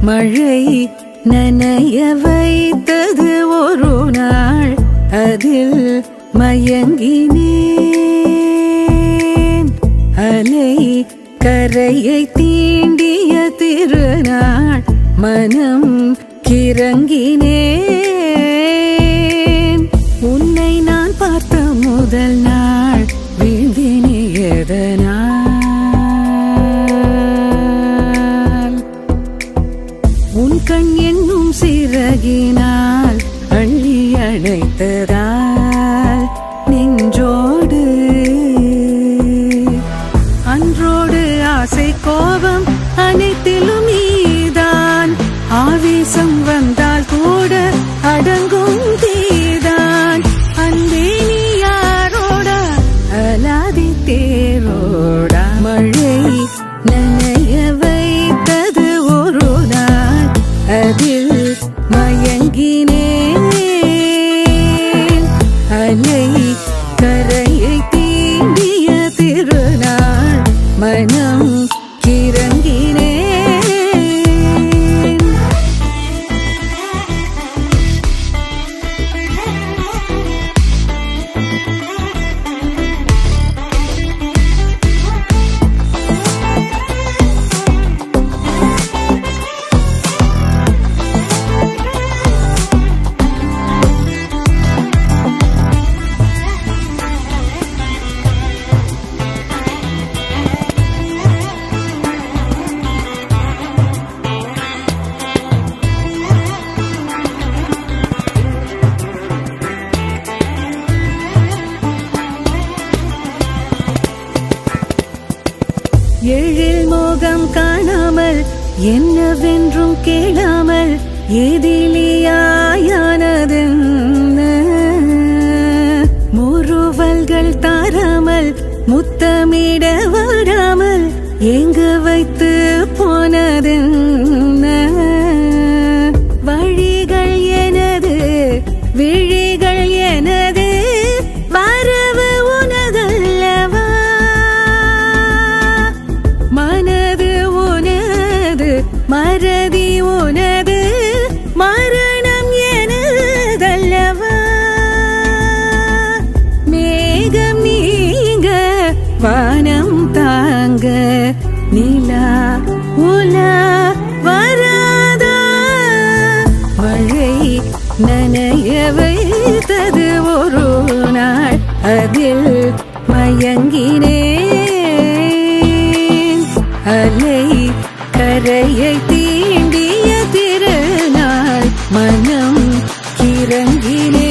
மழை நனைய வைத்தது ஒரு நாள் அதில் மயங்கினேன் அலை கரையை தீண்டிய திருநாள் மனம் கிறங்கினேன் உன்னை நான் பார்த்த முதல் நாள் வீழ்ந்தினே எதனால் உன் கண் என்னும் சிறகினால் அள்ளி அணைத்ததால் நெஞ்சோடு அன்றோடு ஆசை கோபம் அனைத்திலும் நீதான் ஆவேசம் வந்தால் கூட அடங்கும் தீதான் அன்பே நீ யாரோட அலாதி தேரோடா மழை நனைய வைத்தது ஒரு நாள் அதில் மயங்கினேன் அலை கரையை தீண்டிய திருநாள் மனம் கிறங்கினேன் எழில் மோகம் காணாமல் என்னவென்றும் கேளாமல் எதிலியாயானதென்ன முறுவல்கள் தாராமல் முத்தமிட வராமல் எங்கு வைத்து போனதென்ன வழிகள் எனது விழிகள் எனது வரவு உனதல்லவா மனது உனது மறதி உனது மரணம் எனதல்லவா மேகம் நீங்க வானம் தாங்க நிலா உலா வராதா மழை நனைய வைத்தது ஒரு நாள் அதில் மயங்கினேன் அலை கரையை தீண்டிய திருநாள் மனம் கிறங்கினேன்